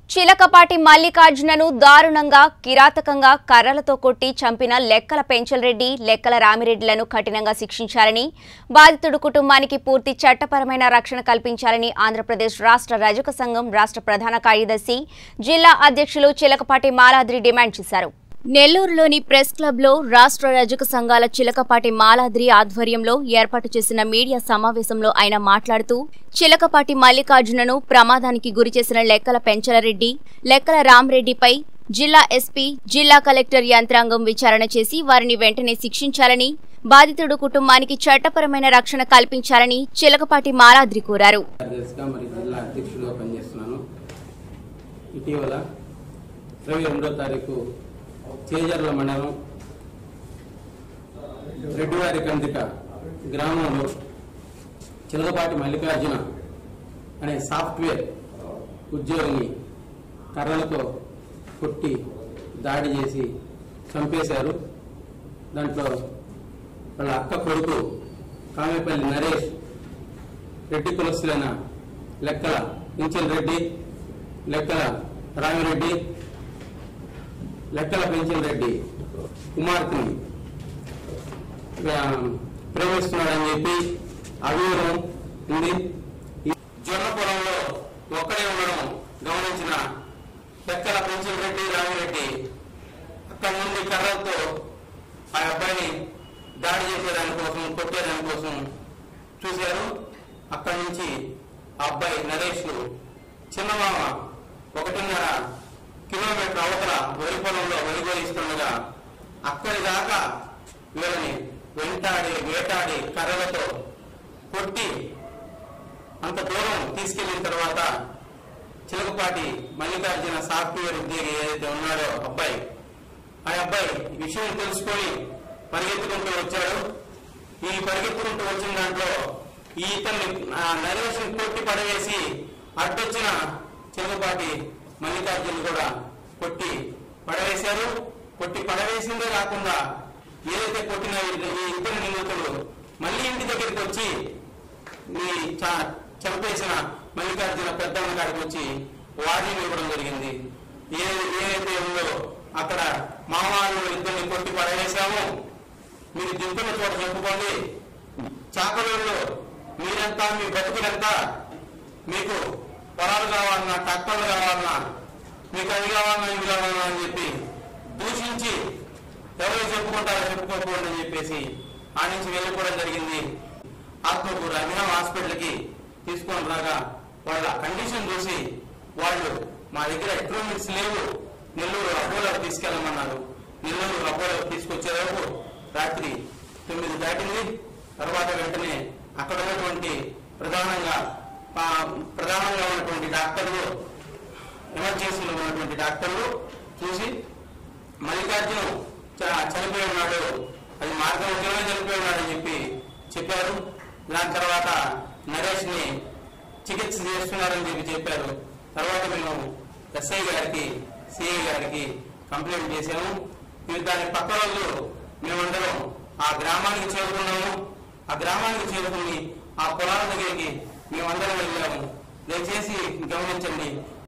చిలకపాటి మల్లికార్జునను దారుణంగా కిరాతకంగా కర్రలతో కొట్టి చంపిన లెక్కల పెంచలరెడ్డి లెక్కల రామిరెడ్డిలను కఠినంగా శిక్షించాలని బాధితుడు కుటుంబానికి పూర్తి చట్టపరమైన రక్షణ కల్పించాలని ఆంధ్రప్రదేశ్ రాష్ట్ర రజక సంఘం రాష్ట్ర ప్రధాన కార్యదర్శి జిల్లా అధ్యక్షులు చిలకపాటి మాలాద్రి డిమాండ్ చేశారు నెల్లూరులోని ప్రెస్ క్లబ్లో రాష్ట్ర రజక సంఘాల చిలకపాటి మాలాద్రి ఆధ్వర్యంలో ఏర్పాటు చేసిన మీడియా సమావేశంలో ఆయన మాట్లాడుతూ చిలకపాటి మల్లికార్జునను ప్రమాదానికి గురిచేసిన లెక్కల పెంచలరెడ్డి లెక్కల రామ్రెడ్డిపై జిల్లా ఎస్పీ జిల్లా కలెక్టర్ యంత్రాంగం విచారణ చేసి వారిని వెంటనే శిక్షించాలని బాధితుడు కుటుంబానికి చట్టపరమైన రక్షణ కల్పించాలని చిలకపాటి మాలాద్రి కోరారు కార్యదర్శిగా మరి జిల్లా అధ్యక్షుడిగా పనిచేస్తున్నాను ఇటీవల ఇరవై ఎనిమిదో తారీఖు చేజర్ల మండలం రెడ్డివారి కందిక గ్రామంలో చిలకపాటి మల్లికార్జున అనే సాఫ్ట్వేర్ ఉద్యోగిని కర్రలతో కొట్టి దాడి చేసి చంపేశారు దాంట్లో వాళ్ళ అక్క కొడుకు కామేపల్లి నరేష్ రెడ్డి కులస్తులైన లెక్కల పింఛన్ రెడ్డి లెక్కల రామిరెడ్డి లెక్కల పింఛన్ రెడ్డి కుమార్తెని ఆ, ప్రేమిస్తున్నాడని చెప్పి అభియోగం ఉంది ఈ జొన్న పొలంలో ఒక్కడే ఉండడం గమనించిన లెక్కల పింఛన్ రెడ్డి రామిరెడ్డి అక్కడి నుండి కర్రలతో ఆ అబ్బాయిని దాడి చేసేదాని కోసం కొట్టేదాని కోసం చూశారు అక్కడి నుంచి ఆ అబ్బాయి నరేష్ చిన్నమామ ఒకటిన్నర కిలోమీటర్ అవతల వరి పొలంలో వరి కోయిస్తుండగా అక్కడి దాకా వీళ్ళని వెంటాడి వేటాడి కర్రలతో కొట్టి అంత దూరం తీసుకెళ్లిన తర్వాత చిలకపాటి మల్లికార్జున సాఫ్ట్వేర్ ఉద్యోగి ఏదైతే ఉన్నాడో అబ్బాయి ఆ అబ్బాయి ఈ విషయం తెలుసుకొని పరిగెత్తుకుంటూ వచ్చాడు ఈ పరిగెత్తుకుంటూ వచ్చిన దాంట్లో ఈ ఇతన్ని ఆ నరేష్ కొట్టి పడవేసి అడ్డొచ్చిన చిన్నపాటి మల్లికార్జున్ కూడా కొట్టి పడవేశారు కొట్టి పడవేసిందే కాకుండా ఏదైతే కొట్టిన ఈ- ఈ ఇద్దరు నిందితులు మళ్ళీ ఇంటి దగ్గరికి వచ్చి ఈ చ- చంపేసిన మల్లికార్జున పెద్దమ్మ కాడికి వచ్చి వార్నింగ్ ఇవ్వడం జరిగింది ఏ ఏదైతే ఉందో అక్కడ మామవాళ్ళు ఇద్దరిని కొట్టి పడవేశాము మీరు దింపుల చోట చెప్పుకోండి చాకలోళ్ళు మీరంతా మీ బతుకులంతా మీకు పొలాలు కావాలన్నా ట్రాక్టర్లు కావాలన్నా మీకు అవి కావాలన్నా ఇవి కావాలన్నా అని చెప్పి దూషించి ఎవరు చెప్పుకుంటారో చెప్పుకోకూడదు అని చెప్పేసి ఆ నుంచి వెళ్ళిపోవడం జరిగింది ఆత్మకూరు అభినవ్ హాస్పిటల్కి తీసుకొని రాగా వాళ్ళ కండిషన్ చూసి వాళ్ళు మా దగ్గర ఎక్విప్మెంట్స్ లేవు నెల్లూరు అపోలో తీసుకెళ్ళమన్నారు నెల్లూరు అపోలో తీసుకొచ్చేలోపు రాత్రి తొమ్మిది దాటింది తర్వాత వెంటనే అక్కడ ఉన్నటువంటి ప్రధానంగా ఆ, ప్రధానంగా ఉన్నటువంటి డాక్టర్లు ఎమర్జెన్సీలో ఉన్నటువంటి డాక్టర్లు చూసి మల్లికార్జున చ- చనిపోయి ఉన్నాడు అది మార్గంలోనే చనిపోయి ఉన్నాడు అని చెప్పి చెప్పారు దాని తర్వాత నరేష్ ని చికిత్స చేస్తున్నారని చెప్పి చెప్పారు తర్వాత మేము ఎస్ఐ గారికి సిఐ గారికి కంప్లైంట్ చేశాము మీరు దాని పక్క వాళ్ళు మేమందరం ఆ గ్రామానికి చేరుకున్నాము ఆ గ్రామానికి చేరుకుని ఆ పొలాల దగ్గరికి మేమందరం వెళ్ళాము దయచేసి గమనించండి